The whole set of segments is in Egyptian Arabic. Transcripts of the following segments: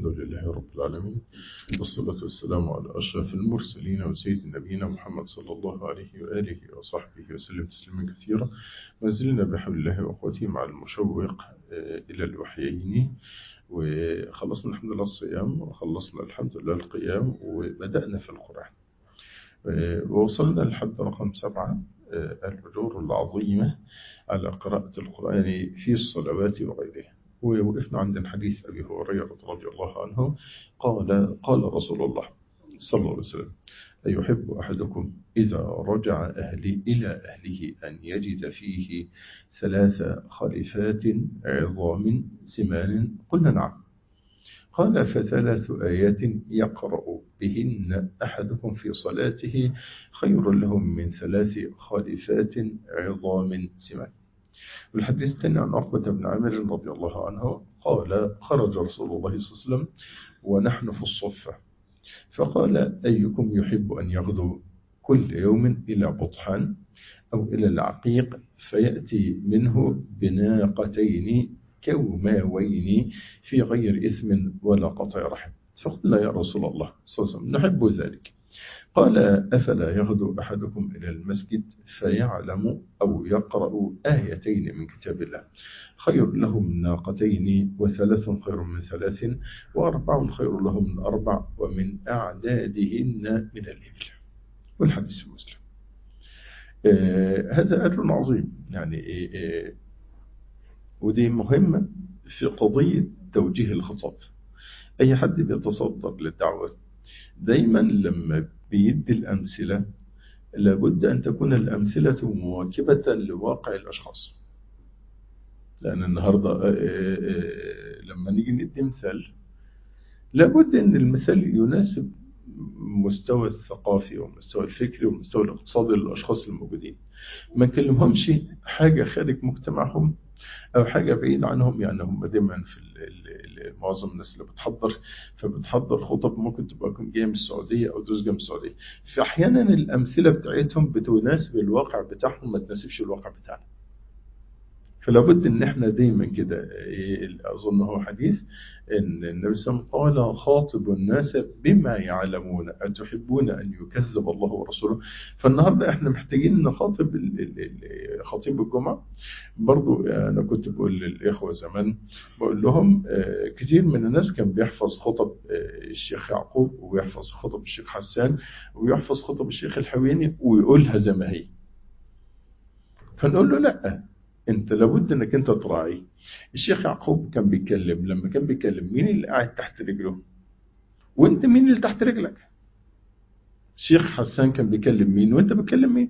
الحمد لله رب العالمين والصلاة والسلام على أشرف المرسلين وسيد نبينا محمد صلى الله عليه وآله وصحبه وسلم تسليما كثيرا ما زلنا بحول الله وأخوته مع المشوق إلى الوحيين وخلصنا الحمد لله الصيام وخلصنا الحمد لله القيام وبدأنا في القرآن ووصلنا لحد رقم سبعة الأجور العظيمة على قراءة القرآن في الصلوات وغيرها ووقفنا عند حديث أبي هريرة رضي الله عنه قال قال رسول الله صلى الله عليه وسلم أيحب أحدكم إذا رجع أهلي إلى أهله أن يجد فيه ثلاث خليفات عظام سمان قلنا نعم قال فثلاث آيات يقرأ بهن أحدكم في صلاته خير لهم من ثلاث خليفات عظام سمان والحديث الثاني عن عقبة بن عامر رضي الله عنه قال خرج رسول الله صلى الله عليه وسلم ونحن في الصفة فقال أيكم يحب أن يغدو كل يوم إلى بطحان أو إلى العقيق فيأتي منه بناقتين كوماوين في غير إثم ولا قطع رحم فقلنا يا رسول الله صلى الله عليه وسلم نحب ذلك قال أفلا يغدو أحدكم إلى المسجد فيعلم أو يقرأ آيتين من كتاب الله خير له من ناقتين وثلاث خير من ثلاث وأربع خير له من أربع ومن أعدادهن من الإبل والحديث المسلم آه هذا أجر عظيم يعني آه ودي مهمة في قضية توجيه الخطاب أي حد بيتصدر للدعوة دايما لما بيدي الأمثلة لابد أن تكون الأمثلة مواكبة لواقع الأشخاص لأن النهاردة لما نيجي ندي مثال لابد أن المثال يناسب مستوى الثقافي والمستوى الفكري والمستوى الاقتصادي للأشخاص الموجودين ما نكلمهمش حاجة خارج مجتمعهم أو حاجة بعيد عنهم يعني هم دايما في معظم الناس اللي بتحضر فبتحضر خطب ممكن تبقى جايه من السعودية أو دروس جايه من السعودية فأحيانا الأمثلة بتاعتهم بتناسب الواقع بتاعهم ما تناسبش الواقع بتاعنا فلابد ان احنا دايما كده اظن هو حديث ان النبي صلى الله عليه وسلم قال خاطب الناس بما يعلمون اتحبون ان يكذب الله ورسوله فالنهارده احنا محتاجين نخاطب خطيب الجمعه برضو انا كنت بقول للاخوه زمان بقول لهم كتير من الناس كان بيحفظ خطب الشيخ يعقوب ويحفظ خطب الشيخ حسان ويحفظ خطب الشيخ الحويني ويقولها زي ما هي فنقول له لا انت لابد انك انت تراعي الشيخ يعقوب كان بيتكلم لما كان بيتكلم مين اللي قاعد تحت رجله وانت مين اللي تحت رجلك الشيخ حسان كان بيكلم مين وانت بتكلم مين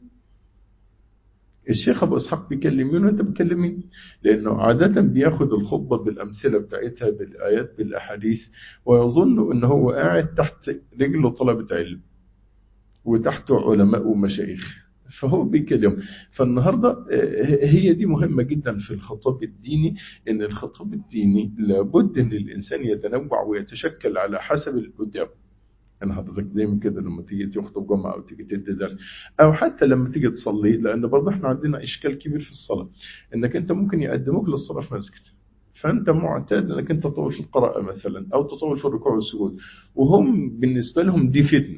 الشيخ ابو اسحاق بيكلم مين وانت بتكلم مين لانه عاده بياخد الخطبه بالامثله بتاعتها بالايات بالاحاديث ويظن ان هو قاعد تحت رجله طلبه علم وتحته علماء ومشايخ فهو بيكلم فالنهاردة هي دي مهمة جدا في الخطاب الديني ان الخطاب الديني لابد ان الانسان يتنوع ويتشكل على حسب اللي قدامه انا حضرتك دايما كده لما تيجي تخطب جمعه او تيجي تدي درس او حتى لما تيجي تصلي لان برضه احنا عندنا اشكال كبير في الصلاه انك انت ممكن يقدموك للصلاه في مسجد فانت معتاد انك انت تطول في القراءه مثلا او تطول في الركوع والسجود وهم بالنسبه لهم دي فتنه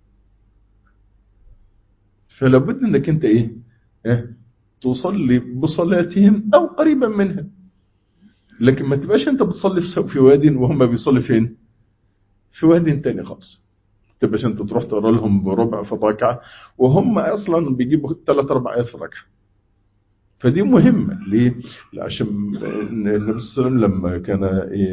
فلابد انك انت ايه اه تصلي بصلاتهم او قريبا منها لكن ما تبقاش انت بتصلي في واد وهم بيصلي فين في واد تاني خالص تبقاش انت تروح تقرا لهم بربع في الركعه وهم اصلا بيجيبوا ثلاث اربع ايات في الركعه فدي مهمه ليه عشان النبي صلى الله عليه وسلم لما كان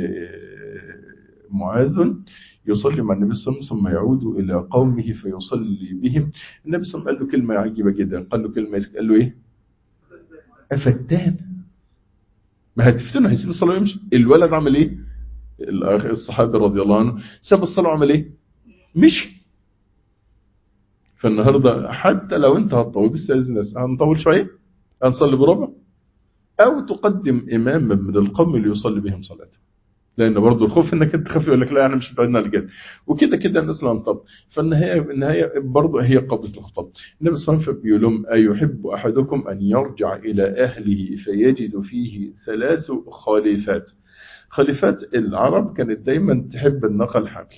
معاذ يصلي مع النبي صلى الله عليه وسلم ثم يعود إلى قومه فيصلي بهم النبي صلى الله عليه وسلم قال له كلمة عجيبة جدا قال له كلمة قال له إيه أفتان ما هتفتنه هيسيب الصلاة ويمشي الولد عمل إيه الصحابي رضي الله عنه ساب الصلاة وعمل إيه مشي فالنهاردة حتى لو أنت هتطول بستاذن الناس هنطول شوية هنصلي بربع أو تقدم إمام من القوم اللي يصلي بهم صلاته لان برضه الخوف انك انت تخاف يقول لك لا انا مش بعدنا لجد وكده كده الناس لا انطب فالنهايه النهايه برضه هي قبضه الخطاب النبي صلى الله عليه وسلم بيقول لهم ايحب احدكم ان يرجع الى اهله فيجد فيه ثلاث خليفات خليفات العرب كانت دايما تحب الناقة الحامل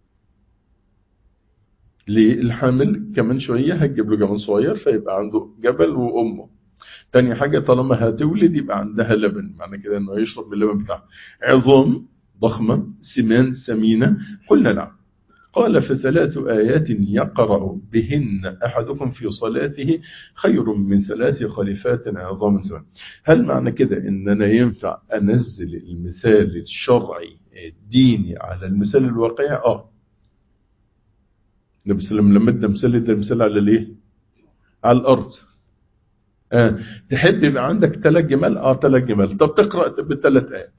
ليه الحامل كمان شوية هتجيب له جمل صغير فيبقى عنده جبل وأمه تاني حاجة طالما هتولد يبقى عندها لبن معنى كده انه يشرب من اللبن بتاعها عظام ضخمة سمان سمينة قلنا نعم قال فثلاث آيات يقرأ بهن أحدكم في صلاته خير من ثلاث خليفات عظام سمان هل معنى كده ان انا ينفع انزل المثال الشرعي الديني على المثال الواقعي اه النبي صلى الله عليه وسلم لما ادى مثال ده مثال على الايه على الارض آه. تحب يبقى عندك ثلاث جمال اه ثلاث جمال طب تقرا بالثلاث ايات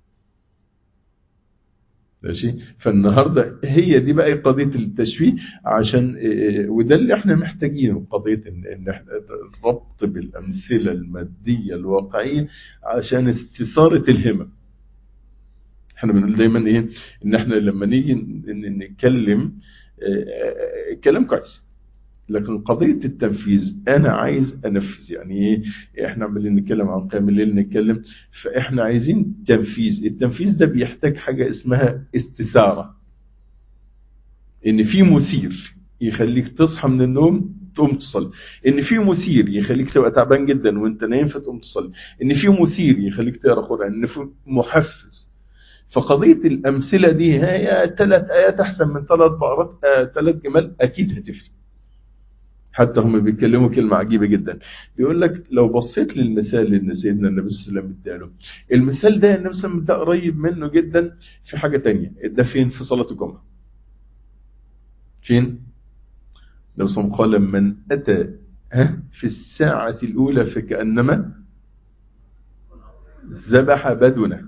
ماشي فالنهارده هي دي بقى قضيه التشفيه عشان آه وده اللي احنا محتاجينه قضيه ان, إن احنا الربط بالامثله الماديه الواقعيه عشان استثاره الهمم احنا بنقول دايما ايه ان احنا لما نيجي نتكلم آه كلام كويس لكن قضية التنفيذ أنا عايز أنفذ يعني إيه إحنا عمالين نتكلم عن قيام الليل نتكلم فإحنا عايزين تنفيذ التنفيذ ده بيحتاج حاجة اسمها استثارة إن في مثير يخليك تصحى من النوم تقوم تصلي إن في مثير يخليك تبقى تعبان جدا وأنت نايم فتقوم تصلي إن في مثير يخليك تقرأ قرآن إن في محفز فقضية الأمثلة دي هي ثلاث آيات أحسن من ثلاث بقرات آه ثلاث جمال أكيد هتفرق حتى هم بيتكلموا كلمة عجيبة جدا بيقول لك لو بصيت للمثال اللي سيدنا النبي صلى الله عليه وسلم اداله المثال ده النبي صلى الله عليه وسلم ده قريب منه جدا في حاجة تانية ده فين في صلاة الجمعة فين النبي صلى الله عليه وسلم قال من أتى ها في الساعة الأولى فكأنما ذبح بدنه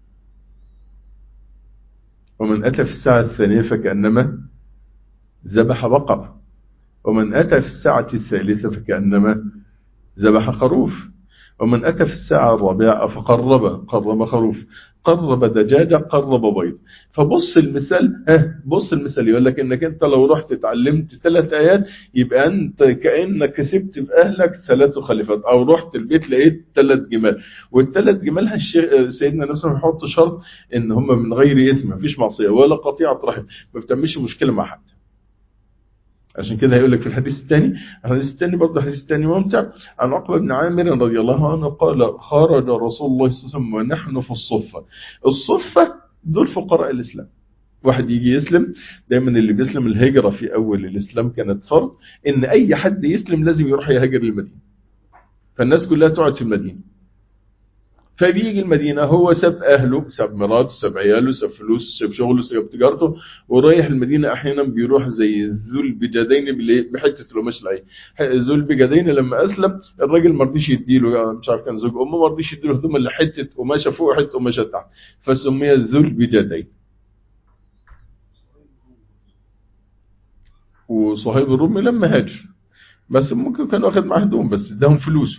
ومن أتى في الساعة الثانية فكأنما ذبح بقرة ومن أتى في الساعة الثالثة فكأنما ذبح خروف ومن أتى في الساعة الرابعة فقرب قرب خروف قرب دجاجة قرب بيض فبص المثال ها بص المثال يقول لك انك انت لو رحت اتعلمت ثلاث ايات يبقى انت كانك كسبت في اهلك ثلاث خليفات او رحت البيت لقيت ثلاث جمال والثلاث جمال هالشيخ سيدنا نفسه يحط شرط ان هم من غير اثم مفيش معصيه ولا قطيعه رحم ما بتعملش مشكله مع حد عشان كده هيقول لك في الحديث الثاني الحديث الثاني برضه الحديث الثاني ممتع عن عقبة بن عامر رضي الله عنه قال خرج رسول الله صلى الله عليه وسلم ونحن في الصفة الصفة دول فقراء الإسلام واحد يجي يسلم دايما اللي بيسلم الهجرة في أول الإسلام كانت فرض إن أي حد يسلم لازم يروح يهاجر للمدينة فالناس كلها تقعد في المدينة فبيجي المدينة هو ساب أهله ساب مراته ساب عياله ساب فلوسه ساب شغله ساب تجارته ورايح المدينة أحيانا بيروح زي ذو البجدين بحتة القماش العين ذو البجدين لما أسلم الراجل ما رضيش يديله مش عارف كان زوج أمه ما رضيش يديله هدوم إلا حتة قماشة فوق وحتة قماشة تحت فسمي ذو البجدين وصهيب الرومي لما هاجر بس ممكن كان واخد معاه هدوم بس اداهم فلوسه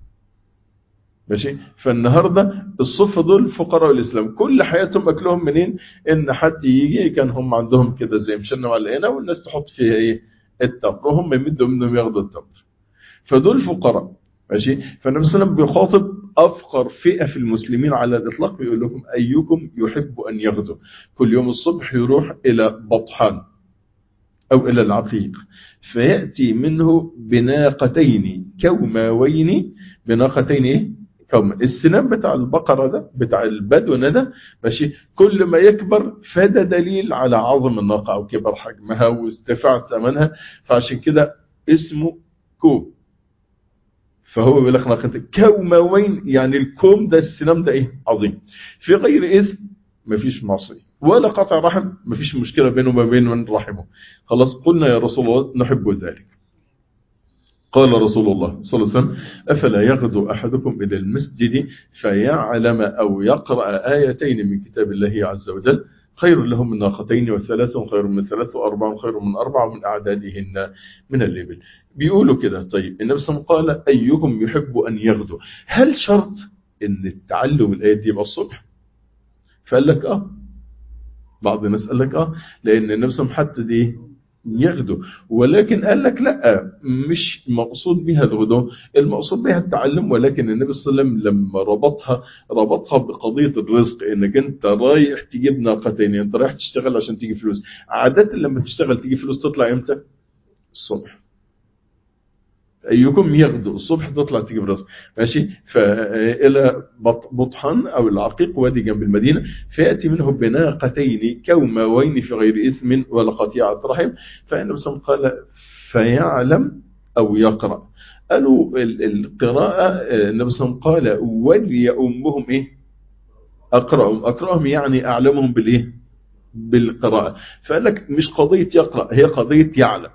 ماشي فالنهارده الصفه دول فقراء الاسلام كل حياتهم اكلهم منين ان حد يجي كان هم عندهم كده زي مشنا وعلقنا والناس تحط فيها ايه التمر وهم يمدوا منهم ياخدوا التمر فدول فقراء ماشي فالنبي صلى الله عليه وسلم بيخاطب افقر فئه في المسلمين على الاطلاق بيقول لكم ايكم يحب ان يغدو كل يوم الصبح يروح الى بطحان او الى العقيق فياتي منه بناقتين كوماوين بناقتين ايه كوم السنان بتاع البقرة ده بتاع البدون ده ماشي كل ما يكبر فده دليل على عظم الناقة أو كبر حجمها واستفاع ثمنها فعشان كده اسمه كوم فهو بيقول لك ناقة كوموين يعني الكوم ده السنام ده ايه عظيم في غير إثم مفيش معصية ولا قطع رحم مفيش مشكلة بينه وما بين من رحمه خلاص قلنا يا رسول الله نحب ذلك قال رسول الله صلى الله عليه وسلم أفلا يغدو أحدكم إلى المسجد فيعلم أو يقرأ آيتين من كتاب الله عز وجل خير له من ناقتين وثلاث خير من ثلاث وأربع خير من أربع ومن أعدادهن من الليبل بيقولوا كده طيب النبي صلى الله عليه وسلم قال أيهم يحب أن يغدو هل شرط أن التعلم الآيات دي يبقى الصبح فقال لك آه بعض الناس قال لك آه لأن النبي صلى الله عليه وسلم حدد إيه يغدو ولكن قال لك لا مش مقصود بها الغدو المقصود بها التعلم ولكن النبي صلى الله عليه وسلم لما ربطها ربطها بقضية الرزق انك انت رايح تجيب ناقتين انت رايح تشتغل عشان تيجي فلوس عادة لما تشتغل تيجي فلوس تطلع امتى الصبح أيكم يغدو الصبح تطلع تجيب رزق ماشي فإلى بطحان أو العقيق وادي جنب المدينة فيأتي منه بناقتين كوموين في غير إثم ولا قطيعة رحم فإن صلى قال فيعلم أو يقرأ قالوا القراءة النبي صلى الله عليه وسلم قال وليأمهم إيه أقرأهم أقرأهم يعني أعلمهم بالإيه بالقراءة فقال لك مش قضية يقرأ هي قضية يعلم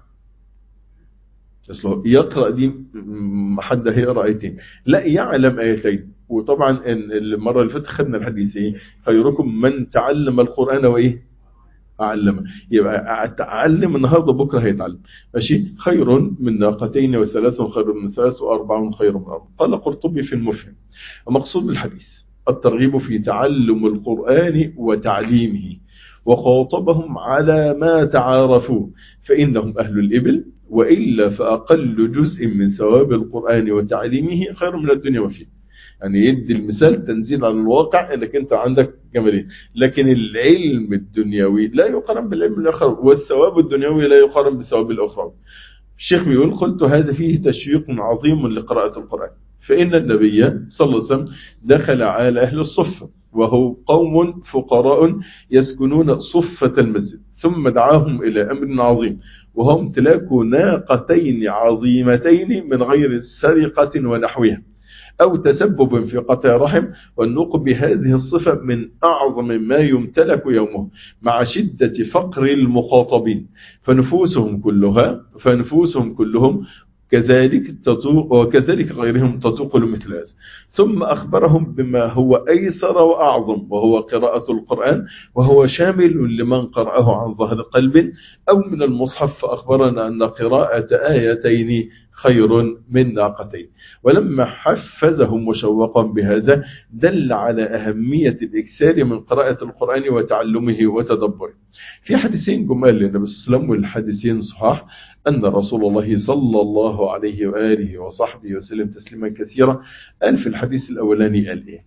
اصله يقرأ دي حد هيقرأ آيتين لا يعلم آيتين وطبعا المرة اللي فاتت خدنا الحديث ايه خيركم من تعلم القرآن وايه أعلم يبقى تعلم النهاردة بكرة هيتعلم ماشي خير من ناقتين وثلاث خير من ثلاث وأربع خير من أربع قال قرطبي في المفهم المقصود بالحديث الترغيب في تعلم القرآن وتعليمه وخاطبهم على ما تعارفوا فإنهم أهل الإبل وإلا فأقل جزء من ثواب القرآن وتعليمه خير من الدنيا وفيه يعني يدي المثال تنزيل على الواقع انك انت عندك جمالين لكن العلم الدنيوي لا يقارن بالعلم الاخر والثواب الدنيوي لا يقارن بالثواب الاخر الشيخ بيقول قلت هذا فيه تشويق عظيم لقراءة القرآن فإن النبي صلى الله عليه وسلم دخل على أهل الصفة وهو قوم فقراء يسكنون صفة المسجد ثم دعاهم إلى أمر عظيم وهم امتلاك ناقتين عظيمتين من غير سرقة ونحوها أو تسبب في قطع رحم والنوق بهذه الصفة من أعظم ما يمتلك يومه مع شدة فقر المخاطبين فنفوسهم كلها فنفوسهم كلهم كذلك تطوق وكذلك غيرهم تطوق لمثل هذا ثم أخبرهم بما هو أيسر وأعظم وهو قراءة القرآن وهو شامل لمن قرأه عن ظهر قلب أو من المصحف فأخبرنا أن قراءة آيتين خير من ناقتين ولما حفزهم وشوقهم بهذا دل على أهمية الإكثار من قراءة القرآن وتعلمه وتدبره في حديثين جمال للنبي صلى الله عليه وسلم والحديثين صحاح أن رسول الله صلى الله عليه وآله وصحبه وسلم تسليما كثيرا قال في الحديث الأولاني قال إيه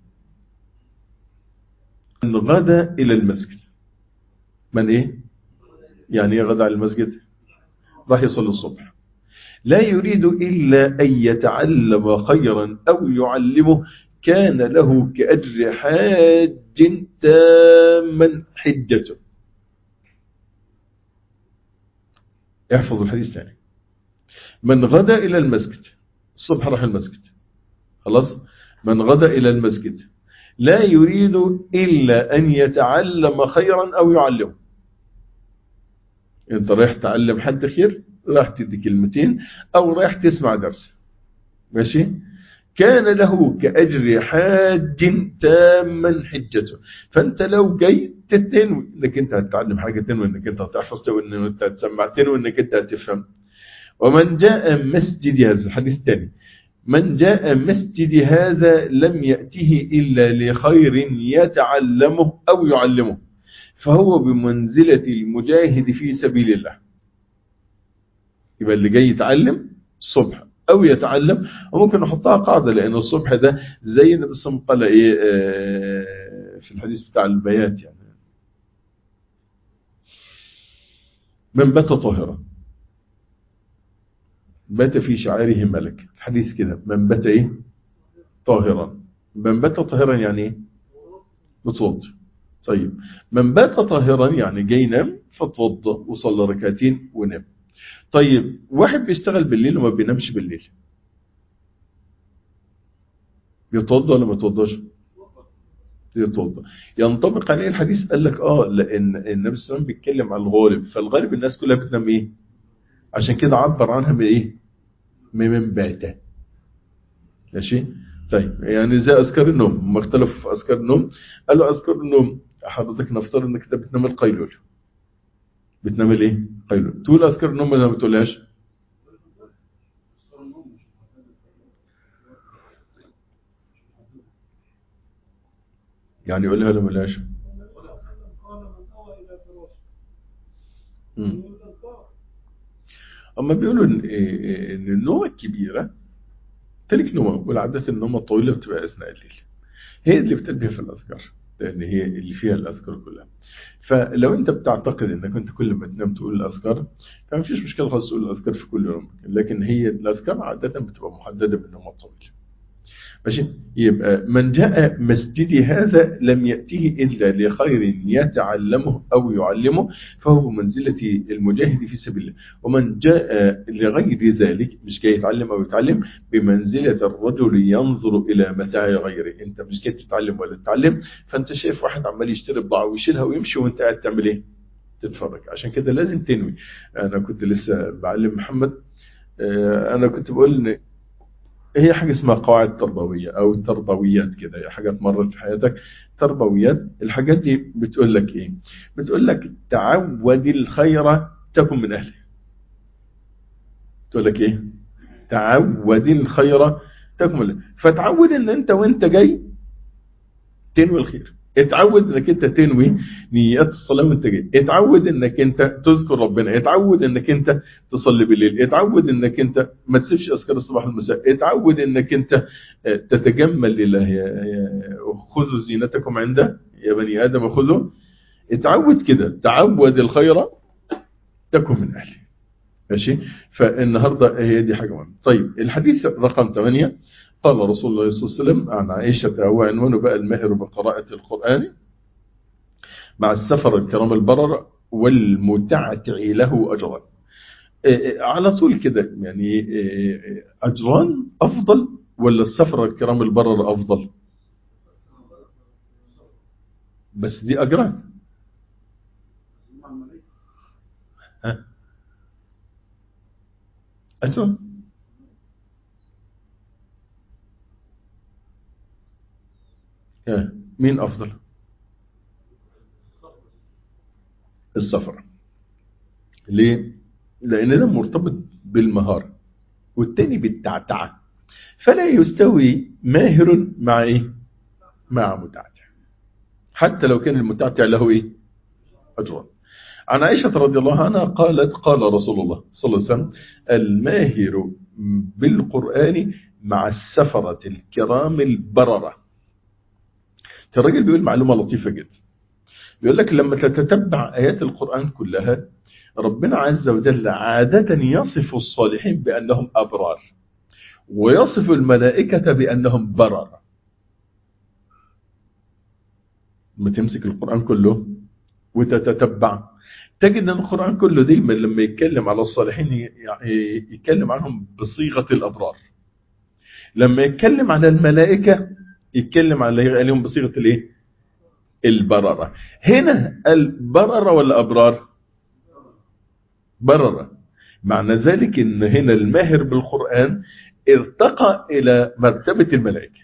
من غدا إلى المسجد من إيه يعني غدا على المسجد راح يصلي الصبح لا يريد إلا أن يتعلم خيرا أو يعلمه كان له كأجر حاج تاما حجته احفظ الحديث ثاني من غدا إلى المسجد الصبح راح المسجد خلاص من غدا إلى المسجد لا يريد إلا أن يتعلم خيرا أو يعلمه انت رايح تعلم حد خير راح تدي كلمتين أو رايح تسمع درس ماشي كان له كأجر حاج تاما حجته فأنت لو جاي تتنوي انك انت هتتعلم حاجة تنوي انك انت هتحفظ تنوي انك انت هتسمع تنوي انك انت هتفهم ومن جاء مسجد هذا الحديث الثاني من جاء مسجد هذا لم يأته إلا لخير يتعلمه أو يعلمه فهو بمنزلة المجاهد في سبيل الله يبقى اللي جاي يتعلم الصبح أو يتعلم وممكن نحطها قاعدة لأن الصبح ده زي النبي صلى الله عليه وسلم قال إيه في الحديث بتاع البيات يعني من بات طاهرا بات في شعاره ملك الحديث كده من بات ايه طاهرا من بات طاهرا يعني ايه متوضي طيب من بات طاهرا يعني جاي ينام فتوضى وصلى ركعتين ونام طيب واحد بيشتغل بالليل وما بينامش بالليل يتوضى ولا ما يتوضاش يتوضى ينطبق عليه الحديث قال لك اه لان النبي صلى الله عليه وسلم بيتكلم عن الغالب فالغالب الناس كلها بتنام ايه عشان كده عبر عنها بايه من باته ماشي طيب يعني زي اذكار النوم هم اختلفوا في اذكار النوم قالوا اذكار النوم حضرتك نفترض انك انت بتنام القيلول بتنام الايه قيلول تقول اذكار النوم ولا ما بتقولهاش يعني يقولها ولا ما يقولهاش اما بيقولوا ان ان النومه الكبيره تلك نومه والعادات النومه الطويله بتبقى اثناء الليل هي اللي بتنبه في الاذكار لان هي اللي فيها الاذكار كلها فلو انت بتعتقد انك انت كل ما تنام تقول الاذكار فما فيش مشكله خالص تقول الاذكار في كل يوم لكن هي الاذكار عاده بتبقى محدده بالنوم الطويل ماشي يبقى من جاء مسجدي هذا لم يأتيه إلا لخير يتعلمه أو يعلمه فهو بمنزلة المجاهد في سبيل الله ومن جاء لغير ذلك مش جاي يتعلم أو يتعلم بمنزلة الرجل ينظر إلى متاع غيره أنت مش جاي تتعلم ولا تتعلم فأنت شايف واحد عمال يشتري بضاعة ويشيلها ويمشي وأنت قاعد تعمل إيه تتفرج عشان كده لازم تنوي أنا كنت لسه بعلم محمد أنا كنت بقول إن هي حاجة اسمها قواعد تربوية أو تربويات كده هي حاجات مرت في حياتك تربويات الحاجات دي بتقول لك إيه بتقول لك تعود الخير تكن من أهله تقول لك إيه تعود الخير تكن من أهله فتعود إن أنت وأنت جاي تنوي الخير اتعود انك انت تنوي نيات الصلاه وانت جاي اتعود انك انت تذكر ربنا اتعود انك انت تصلي بالليل اتعود انك انت ما تسيبش اذكار الصباح والمساء اتعود انك انت تتجمل لله خذوا زينتكم عنده يا بني ادم خذوا اتعود كده تعود الخير تكن من اهله ماشي فالنهارده هي دي حاجه مهمه طيب الحديث رقم 8 قال رسول الله صلى الله عليه وسلم عن عائشة هو عنوانه بقى الماهر بقراءة القرآن مع السفر الكرام البرر والمتعتع له أجران على طول كده يعني أجران أفضل ولا السفر الكرام البرر أفضل بس دي أجران ها أجران مين أفضل السفر ليه لأن ده مرتبط بالمهارة والتاني بالتعتعة فلا يستوي ماهر مع إيه مع متعتع حتى لو كان المتعتع له إيه أجران عن عائشة رضي الله عنها قالت قال رسول الله صلى الله عليه وسلم الماهر بالقرآن مع السفرة الكرام البررة الراجل بيقول معلومة لطيفة جدا بيقول لك لما تتتبع آيات القرآن كلها ربنا عز وجل عادة يصف الصالحين بأنهم أبرار ويصف الملائكة بأنهم برر لما تمسك القرآن كله وتتتبع تجد أن القرآن كله دايما لما يتكلم على الصالحين يتكلم عنهم بصيغة الأبرار لما يتكلم على الملائكة يتكلم على عليهم بصيغة الايه البررة هنا البررة ولا أبرار بررة معنى ذلك ان هنا الماهر بالقرآن ارتقى الى مرتبة الملائكة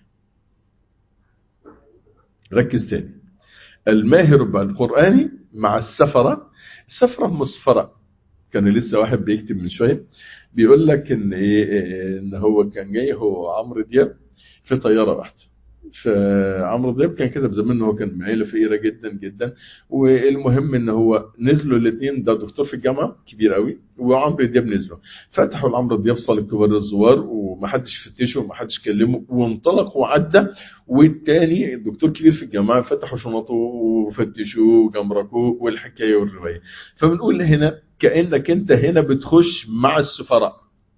ركز تاني الماهر بالقرآن مع السفرة السفرة مصفرة كان لسه واحد بيكتب من شوية بيقول لك ان ايه ان هو كان جاي هو عمرو دياب في طيارة واحدة فعمرو دياب كان كده بزمان ان هو كان من عيله فقيره جدا جدا والمهم ان هو نزلوا الاثنين ده دكتور في الجامعه كبير قوي وعمرو دياب نزلوا فتحوا لعمرو دياب صاله كبار الزوار ومحدش فتشه ومحدش كلمه وانطلق وعدى والتاني الدكتور كبير في الجامعه فتحوا شنطه وفتشوه وجمركوه والحكايه والروايه فبنقول هنا كانك انت هنا بتخش مع السفراء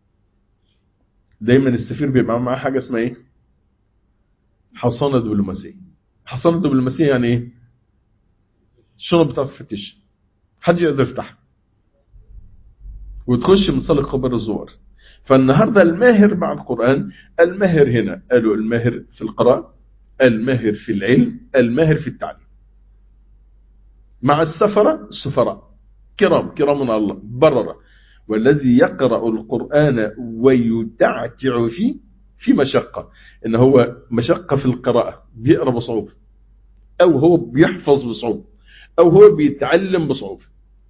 دايما السفير بيبقى معاه حاجه اسمها ايه حصانة دبلوماسية حصانة دبلوماسية يعني ايه الشنط بتاعت الفتش حد يقدر يفتحها وتخش من صالة خبر الزوار فالنهاردة الماهر مع القرآن الماهر هنا قالوا الماهر في القراءة الماهر في العلم الماهر في التعليم مع السفرة السفراء كرام كرام من الله بررة والذي يقرأ القرآن ويتعتع فيه في مشقة ان هو مشقة في القراءة بيقرأ بصعوبة او هو بيحفظ بصعوبة او هو بيتعلم بصعوبة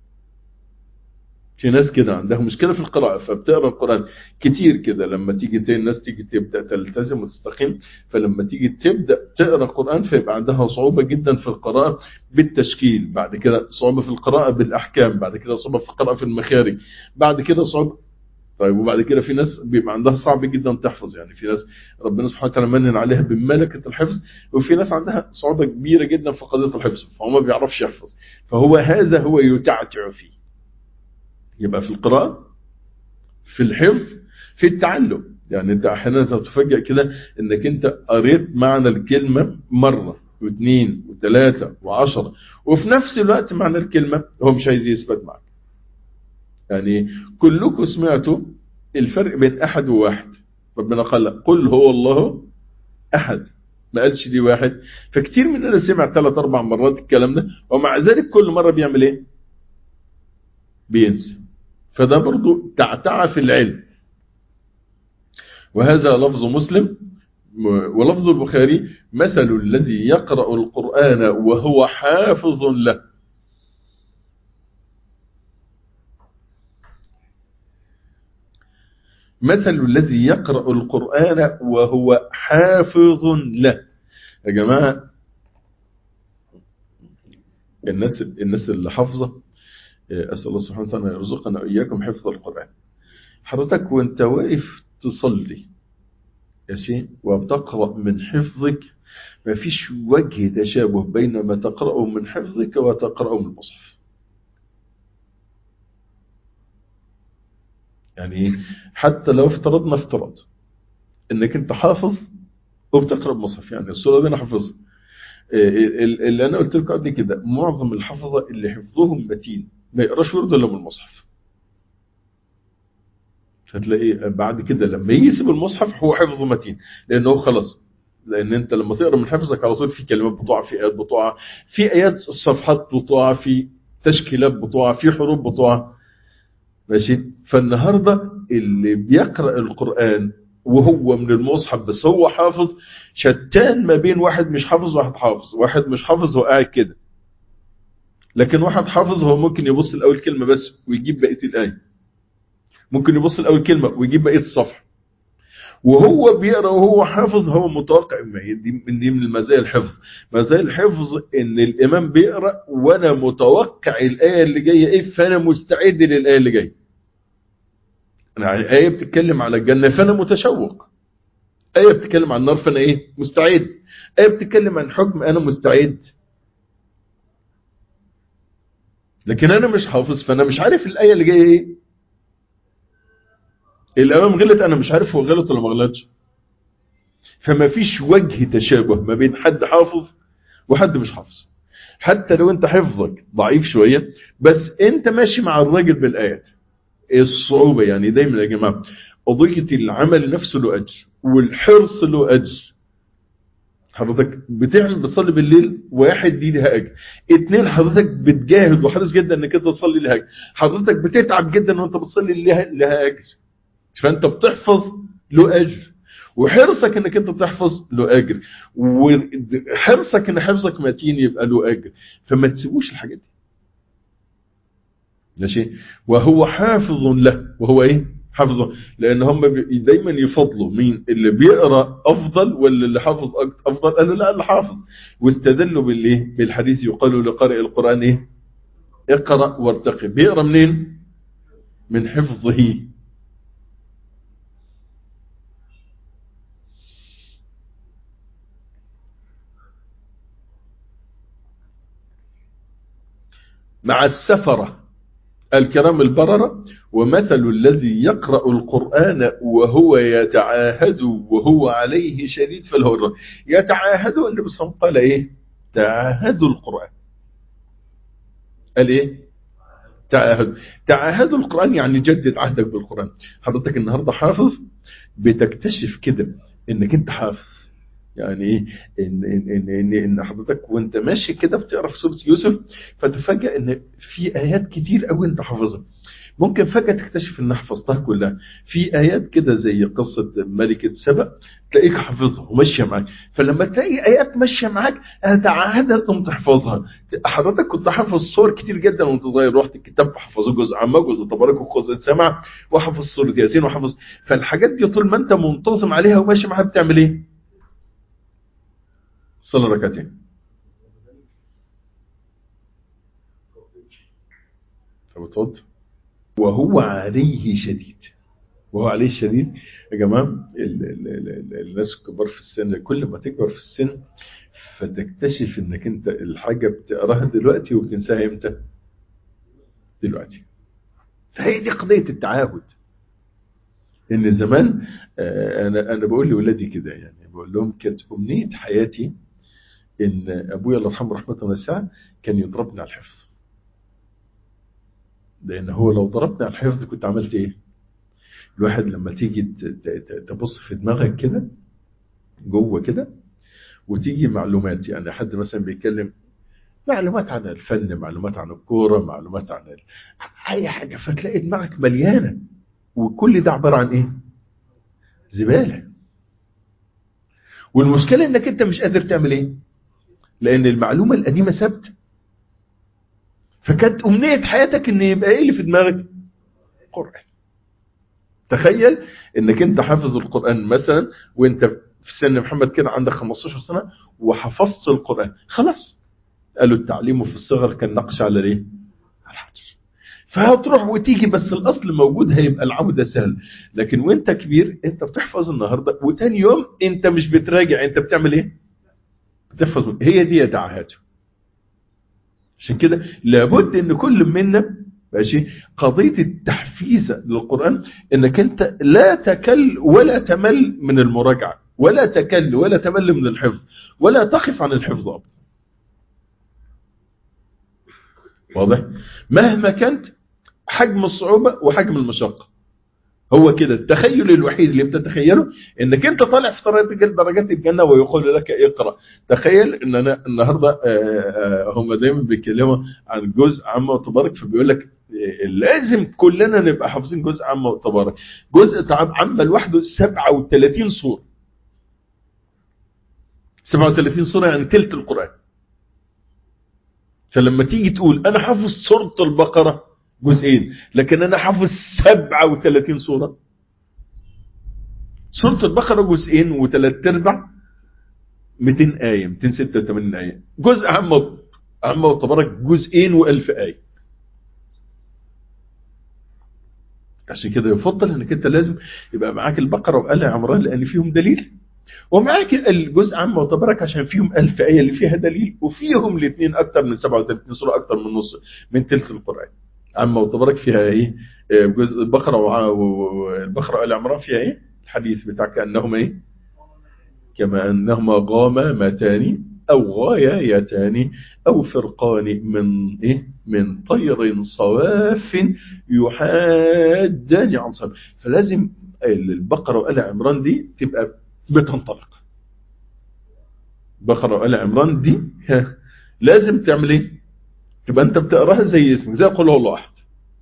في ناس كده عندها مشكلة في القراءة فبتقرأ القرآن كتير كده لما تيجي الناس تيجي تبدأ تلتزم وتستقيم فلما تيجي تبدأ تقرأ القرآن فيبقى عندها صعوبة جدا في القراءة بالتشكيل بعد كده صعوبة في القراءة بالأحكام بعد كده صعوبة في القراءة في المخارج بعد كده صعوبة طيب وبعد كده في ناس بيبقى عندها صعب جدا تحفظ يعني في ناس ربنا سبحانه وتعالى منن عليها بملكة الحفظ وفي ناس عندها صعوبة كبيرة جدا في قضية الحفظ فهو ما بيعرفش يحفظ فهو هذا هو يتعتع فيه يبقى في القراءة في الحفظ في التعلم يعني انت احيانا تتفاجئ كده انك انت قريت معنى الكلمة مرة واثنين وثلاثة وعشرة وفي نفس الوقت معنى الكلمة هو مش عايز يثبت معك يعني كلكم سمعتوا الفرق بين أحد وواحد ربنا قال قل هو الله أحد ما قالش دي واحد فكتير مننا سمع ثلاث أربع مرات الكلام ده ومع ذلك كل مرة بيعمل إيه بينسى فده برضو تعتع في العلم وهذا لفظ مسلم ولفظ البخاري مثل الذي يقرأ القرآن وهو حافظ له مثل الذي يقرأ القرآن وهو حافظ له يا جماعة الناس الناس اللي حافظة أسأل الله سبحانه وتعالى يرزقنا وإياكم حفظ القرآن حضرتك وانت واقف تصلي يا شيء وبتقرأ من حفظك ما فيش وجه تشابه بين ما تقرأه من حفظك وتقرأه من المصحف يعني حتى لو افترضنا افتراض انك انت حافظ وبتقرأ مصحف يعني الصورة دي انا حافظها اللي انا قلت لكم قبل كده معظم الحفظة اللي حفظهم متين ما يقراش ورد الا من المصحف فتلاقي بعد كده لما يسيب المصحف هو حفظه متين لانه خلاص لان انت لما تقرا من حفظك على طول في كلمات بتقع في ايات بتقع في ايات صفحات بتقع في تشكيلات بتقع في حروف بتقع ماشي فالنهارده اللي بيقرا القران وهو من المصحف بس هو حافظ شتان ما بين واحد مش حافظ وواحد حافظ واحد مش حافظ هو قاعد كده لكن واحد حافظ هو ممكن يبص الاول كلمه بس ويجيب بقيه الايه ممكن يبص الاول كلمه ويجيب بقيه الصفحه وهو بيقرا وهو حافظ هو متوقع دي من دي من مزايا الحفظ مزايا الحفظ ان الامام بيقرا وانا متوقع الايه اللي جايه ايه فانا مستعد للايه اللي جايه يعني ايه بتتكلم على الجنه فانا متشوق ايه بتتكلم عن النار فانا ايه مستعد ايه بتتكلم عن حكم انا مستعد لكن انا مش حافظ فانا مش عارف الايه اللي جايه ايه الامام غلط انا مش عارف هو غلط ولا ما غلطش فما فيش وجه تشابه ما بين حد حافظ وحد مش حافظ حتى لو انت حفظك ضعيف شوية بس انت ماشي مع الراجل بالايات الصعوبة يعني دايما يا جماعة قضية العمل نفسه له اجر والحرص له اجر حضرتك بتعمل بتصلي بالليل واحد دي لها اجر اتنين حضرتك بتجاهد وحريص جدا انك انت تصلي لها اجر حضرتك بتتعب جدا وانت بتصلي لها, لها اجر فانت بتحفظ له اجر وحرصك انك انت تحفظ له اجر وحرصك ان حفظك متين يبقى له اجر فما تسيبوش الحاجات دي ماشي وهو حافظ له وهو ايه حافظه لان هم دايما يفضلوا مين اللي بيقرا افضل ولا اللي حافظ افضل قالوا لا اللي حافظ واستدلوا بالايه بالحديث يقال لقارئ القران ايه اقرا وارتقي بيقرا منين من حفظه مع السفرة الكرام البررة ومثل الذي يقرأ القرآن وهو يتعاهد وهو عليه شديد فله الرد يتعاهد النبي صلى الله عليه وسلم قال ايه تعاهدوا القرآن قال ايه تعاهد تعاهد القرآن يعني جدد عهدك بالقرآن حضرتك النهاردة حافظ بتكتشف كده انك انت حافظ يعني ايه ان ان ان ان حضرتك وانت ماشي كده بتقرا في سوره يوسف فتفاجئ ان في ايات كتير قوي انت حافظها ممكن فجاه تكتشف ان حفظتها كلها في ايات كده زي قصه ملكه سبأ تلاقيك حافظها وماشيه معاك فلما تلاقي ايات ماشيه معاك هتعهدها تقوم تحفظها حضرتك كنت حافظ صور كتير جدا وانت صغير رحت الكتاب حفظه جزء عما جزء تبارك وجزء سمع وحفظ سوره ياسين وحفظ فالحاجات دي طول ما انت منتظم عليها وماشي معاها بتعمل ايه صلى ركعتين فبتفضل وهو عليه شديد وهو عليه الشديد يا جماعة ال ال ال ال الناس الكبار في السن كل ما تكبر في السن فتكتشف انك انت الحاجة بتقراها دلوقتي وبتنساها امتى دلوقتي فهي دي قضية التعاهد ان زمان انا انا بقول لاولادي كده يعني بقول لهم كانت امنية حياتي ان ابويا الله يرحمه رحمه واسعه كان يضربني على الحفظ لان هو لو ضربني على الحفظ كنت عملت ايه الواحد لما تيجي تبص في دماغك كده جوه كده وتيجي معلومات يعني حد مثلا بيتكلم معلومات عن الفن معلومات عن الكوره معلومات عن ال... اي حاجه فتلاقي دماغك مليانه وكل ده عباره عن ايه زباله والمشكله انك انت مش قادر تعمل ايه لان المعلومه القديمه ثابته فكانت امنيه حياتك ان يبقى ايه اللي في دماغك قران تخيل انك انت حافظ القران مثلا وانت في سن محمد كده عندك 15 سنه وحفظت القران خلاص قالوا التعليم في الصغر كان نقش على الايه على الحجر فهتروح وتيجي بس الاصل موجود هيبقى العوده سهل لكن وانت كبير انت بتحفظ النهارده وتاني يوم انت مش بتراجع انت بتعمل ايه بتحفظ هي دي تعهاته عشان كده لابد ان كل منا ماشي قضيه التحفيز للقران انك انت لا تكل ولا تمل من المراجعه ولا تكل ولا تمل من الحفظ ولا تقف عن الحفظ ابدا واضح مهما كانت حجم الصعوبه وحجم المشقه هو كده التخيل الوحيد اللي بتتخيله انك انت طالع في طريقه درجات الجنه ويقول لك اقرا تخيل ان انا النهارده هم دايما بيتكلموا عن جزء عامه وتبارك فبيقول لك لازم كلنا نبقى حافظين جزء عامه وتبارك جزء عامه لوحده 37 سوره 37 سوره يعني ثلث القران فلما تيجي تقول انا حافظ سوره البقره جزئين لكن انا حافظ 37 سوره سوره البقره جزئين وثلاث ارباع 200 ايه 286 ايه جزء عامه عامه وتبارك جزئين و1000 ايه عشان كده يفضل انك انت لازم يبقى معاك البقره وآل عمران لان فيهم دليل ومعاك الجزء عامه وتبارك عشان فيهم ألف آية اللي فيها دليل وفيهم الاثنين أكثر من 37 سورة أكثر من نص من تلك القرآن عامه وتبارك فيها إيه جزء البقرة والبقرة وآل عمران فيها إيه الحديث بتاع كأنهما إيه كما أنهما غامامتان أو غايتان أو فرقان من إيه من طير صواف يحادان عن صواف فلازم البقرة وآل عمران دي تبقى بتنطلق بقرة وآل عمران دي لازم تعمل ايه تبقى انت بتقراها زي اسمك زي قول الله احد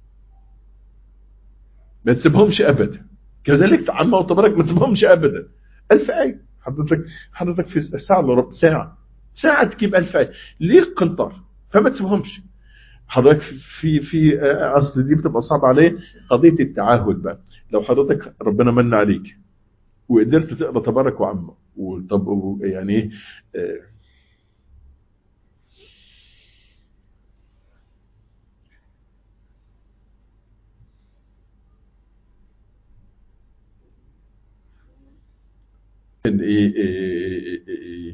ما تسيبهمش ابدا كذلك عما وتبارك ما تسيبهمش ابدا ألف آية حضرتك حضرتك في ساعة الا ربع ساعة ساعة تجيب ألف آية ليه قنطار فما تسيبهمش حضرتك في في اصل دي بتبقى صعبة عليه قضية التعاهد بقى لو حضرتك ربنا من عليك وقدرت تقرا تبارك وعمه وطب يعني ايه ايه ايه ايه ايه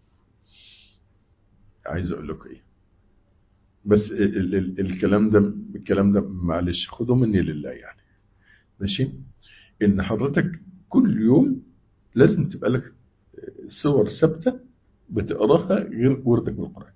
عايز اقول لكم ايه بس ال ال الكلام ده الكلام ده معلش خدوا مني لله يعني ماشي ان حضرتك كل يوم لازم تبقى لك صور ثابته بتقراها غير وردك من القران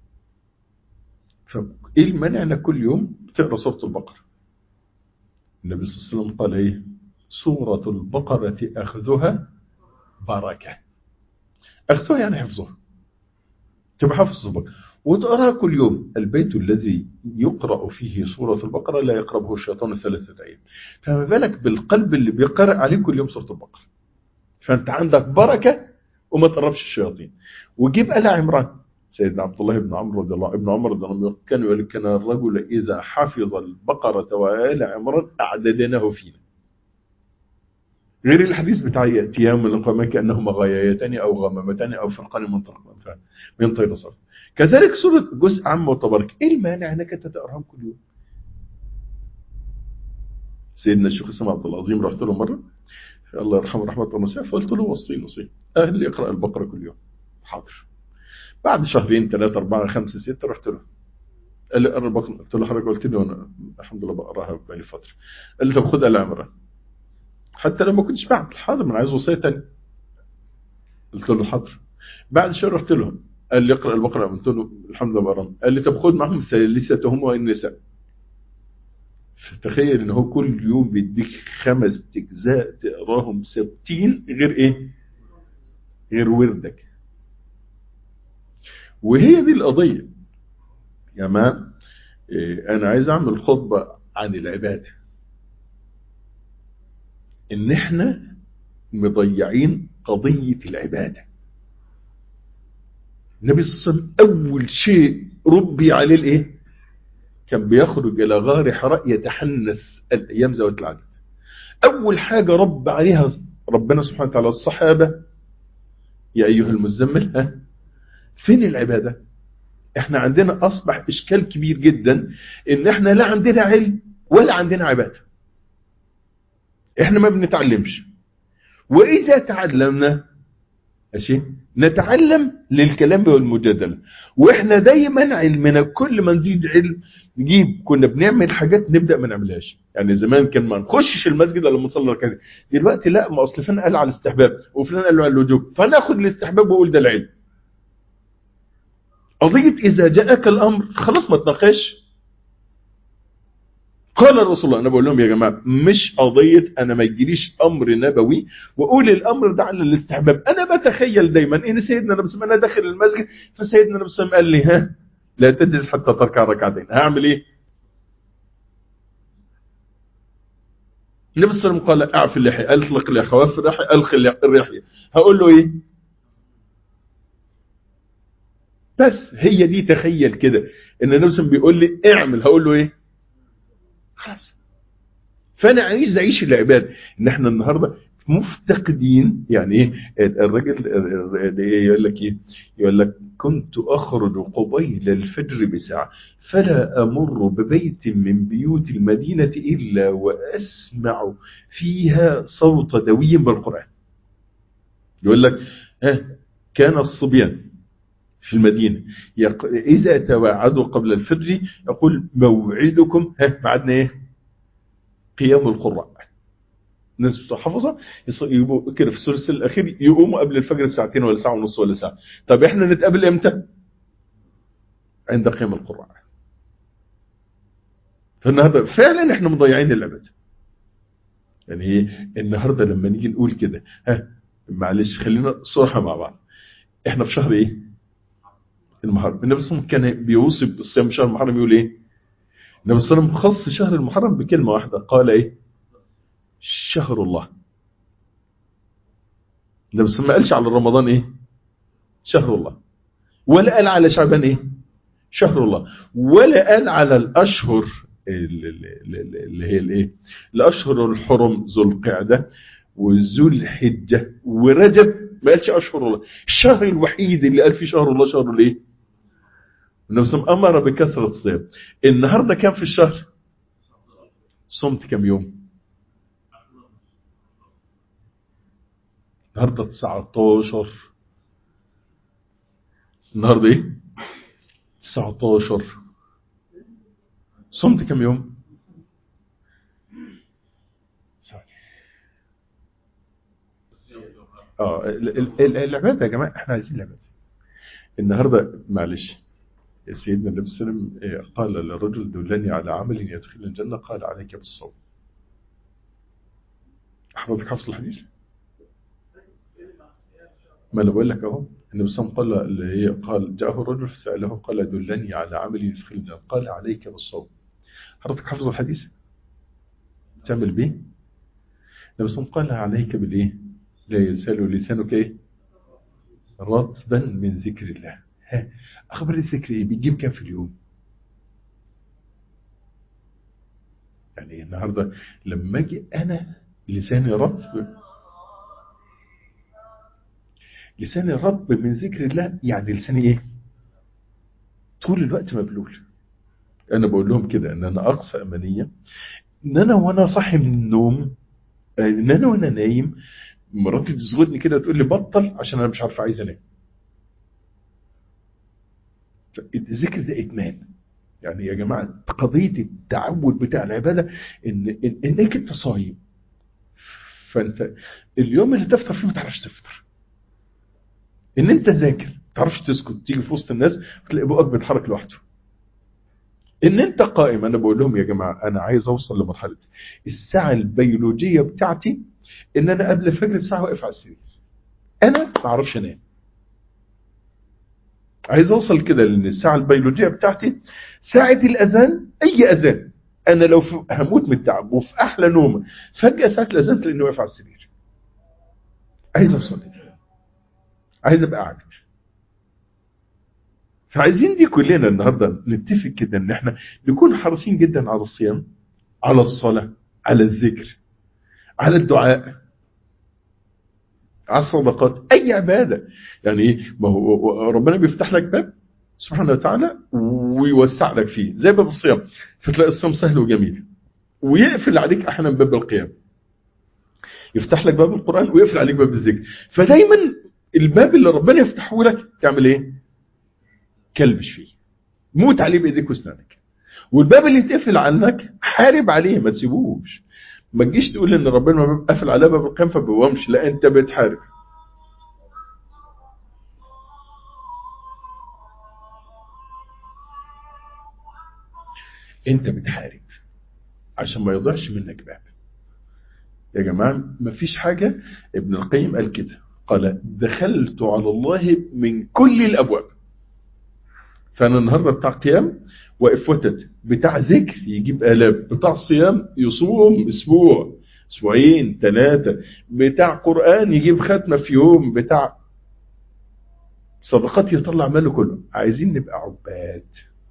فايه المانع انك كل يوم تقرا سوره البقره النبي صلى الله عليه وسلم قال ايه سوره البقره اخذها بركه اخذها يعني حفظها تبقى حافظ البقره وتقراها كل يوم البيت الذي يقرأ فيه سورة البقرة لا يقربه الشيطان ثلاثة أيام فما بالك بالقلب اللي بيقرأ عليه كل يوم سورة البقرة فأنت عندك بركة وما تقربش الشياطين وجيب آل عمران سيدنا عبد الله بن عمرو رضي الله ابن عمر رضي الله عنه كان يقول كان الرجل إذا حفظ البقرة وآل عمران أعددناه فينا غير الحديث بتاع يأتيام من القوم كأنهما غايتان أو غمامتان أو فرقان من طرق من طير صف كذلك سورة جزء عام وتبارك ايه المانع انك انت تقراهم كل يوم سيدنا الشيخ اسمه عبد العظيم رحت له مره الله يرحمه رحمه الله واسعه فقلت له وصيني وصي قال لي اقرا البقره كل يوم حاضر بعد شهرين ثلاثه اربعه خمسه سته رحت له قال لي اقرا البقره قلت له حضرتك قلت لي وانا الحمد لله بقراها بقالي فتره قال لي طب خد ال عمران حتى لما كنتش بعمل حاضر انا عايز وصيه ثانيه قلت له حاضر بعد شهر رحت له قال لي اقرا البقره قلت له الحمد لله بقرا قال لي طب خد معهم ثالثتهم والنساء تخيل ان هو كل يوم بيديك خمس اجزاء تقراهم ثابتين غير ايه غير وردك وهي دي القضيه يا جماعه إيه انا عايز اعمل خطبه عن العباده ان احنا مضيعين قضيه العباده النبي صلى الله عليه وسلم اول شيء ربي عليه الايه كان بيخرج إلى غار حراء يتحنث الأيام ذوات العدد أول حاجة رب عليها ربنا سبحانه وتعالى الصحابة يا أيها المزمل ها فين العبادة احنا عندنا أصبح إشكال كبير جدا إن احنا لا عندنا علم ولا عندنا عبادة احنا ما بنتعلمش وإذا تعلمنا ماشي نتعلم للكلام والمجادله واحنا دايما علمنا كل ما نزيد علم نجيب كنا بنعمل حاجات نبدا ما نعملهاش يعني زمان كان ما نخشش المسجد الا لما نصلي ركعتين دلوقتي لا ما اصل فلان قال على الاستحباب وفلان قال له على الوجوب فناخد الاستحباب واقول ده العلم قضيه اذا جاءك الامر خلاص ما تناقش قال الرسول الله انا بقول لهم يا جماعه مش قضيه انا ما يجيليش امر نبوي واقول الامر ده على الاستحباب انا بتخيل دايما ان سيدنا النبي صلى الله عليه وسلم داخل المسجد فسيدنا النبي صلى الله عليه وسلم قال لي ها لا تجلس حتى تركع ركعتين هعمل ايه النبي صلى الله عليه وسلم قال اعف اللحيه اطلق اللحيه وف اللحيه الخي اللحيه هقول له ايه بس هي دي تخيل كده ان النبي صلى الله عليه وسلم بيقول لي اعمل هقول له ايه خلاص فانا عايز اعيش العباده ان احنا النهارده مفتقدين يعني ايه الراجل يقول لك ايه يقول لك كنت اخرج قبيل الفجر بساعه فلا امر ببيت من بيوت المدينه الا واسمع فيها صوت دوي بالقران يقول لك ها كان الصبيان في المدينة يق... إذا تواعدوا قبل الفجر يقول موعدكم ها بعدنا إيه قيام القراء الناس بتوع حفظة يبقوا كده في الثلث الأخير يقوموا قبل الفجر بساعتين ولا ساعة ونص ولا ساعة طب إحنا نتقابل إمتى عند قيام القراء فالنهاردة فعلا إحنا مضيعين العبادة يعني إيه النهاردة لما نيجي نقول كده ها معلش خلينا صراحة مع بعض إحنا في شهر إيه المحرم النبي صلى الله عليه وسلم كان بيوصف بالصيام شهر المحرم يقول ايه النبي صلى الله عليه وسلم خص شهر المحرم بكلمة واحدة قال ايه شهر الله النبي صلى الله عليه وسلم ما قالش على رمضان ايه شهر الله ولا قال على شعبان ايه شهر الله ولا قال على الاشهر اللي هي الايه الاشهر الحرم ذو القعده وذو الحجه ورجب ما قالش اشهر الله الشهر الوحيد اللي قال فيه شهر الله شهر الايه النبي صلى الله عليه وسلم امر بكثره الصيام النهارده كام في الشهر صمت كام يوم النهارده 19 النهارده ايه 19 صمت كام يوم اه العباده يا جماعه احنا عايزين العباده النهارده معلش سيدنا النبي صلى الله عليه وسلم قال للرجل دلني على عمل يدخل الجنه قال عليك بالصوم حضرتك حافظ الحديث ما انا بقول لك اهو النبي صلى الله عليه وسلم قال اللي هي قال جاءه الرجل فساله قال دلني على عمل يدخل الجنه قال عليك بالصوم حضرتك حافظ الحديث تعمل بيه النبي صلى الله عليه وسلم قال عليك بالايه لا يزال لسانك ايه رطبا من ذكر الله ها اخبار الذكر ايه بتجيب كام في اليوم يعني النهارده لما اجي انا لساني رطب لساني رطب من ذكر الله يعني لساني ايه طول الوقت مبلول انا بقول لهم كده ان انا اقصى امانيه ان انا وانا صاحي من النوم آه، ان انا وانا نايم مراتي تزغدني كده تقول لي بطل عشان انا مش عارف عايز انام الذكر ده ادمان يعني يا جماعه قضيه التعود بتاع العباده ان إن- انك انت صايم فانت اليوم اللي تفطر فيه ما تعرفش تفطر ان انت ذاكر ما تعرفش تسكت تيجي في وسط الناس تلاقي بقك بيتحرك لوحده ان انت قائم انا بقول لهم يا جماعه انا عايز اوصل لمرحله الساعه البيولوجيه بتاعتي ان انا قبل الفجر بساعه واقف على السرير انا ما اعرفش انام عايز اوصل كده لان الساعه البيولوجيه بتاعتي ساعه الاذان اي اذان انا لو في هموت من التعب وفي احلى نوم فجاه ساعه الاذان تلاقيني واقف على السرير عايز اوصل لده عايز ابقى عابد فعايزين دي كلنا النهارده نتفق كده ان احنا نكون حريصين جدا على الصيام على الصلاه على الذكر على الدعاء على الصدقات اي عباده يعني ايه ما هو ربنا بيفتح لك باب سبحانه وتعالى ويوسع لك فيه زي باب الصيام فتلاقي الصيام سهل وجميل ويقفل عليك احيانا باب القيام يفتح لك باب القران ويقفل عليك باب الذكر فدايما الباب اللي ربنا يفتحه لك تعمل ايه كلبش فيه موت عليه بايديك واسنانك والباب اللي يتقفل عنك حارب عليه ما تسيبوش ما تجيش تقول ان ربنا قافل على باب القيام فبوامش لا انت بتحارب انت بتحارب عشان ما يضيعش منك باب يا جماعه ما فيش حاجه ابن القيم قال كده قال دخلت على الله من كل الابواب فانا النهارده بتاع قيام واقف وتد بتاع ذكر يجيب الاف بتاع صيام يصوم اسبوع اسبوعين ثلاثه بتاع قران يجيب ختمه في يوم بتاع صدقات يطلع ماله كله عايزين نبقى عباد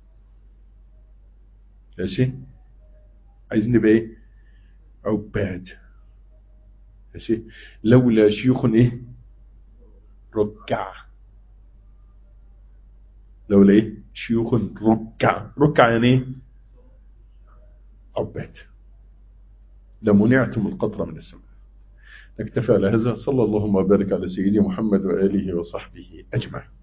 ماشي عايزين نبقى ايه عباد ماشي لولا شيوخ ايه ركع لولا ايه شيوخ ركع ركع يعني ايه عباد لمنعتم القطر من السماء نكتفي على هذا صلى الله وبارك على سيدي محمد وآله وصحبه أجمعين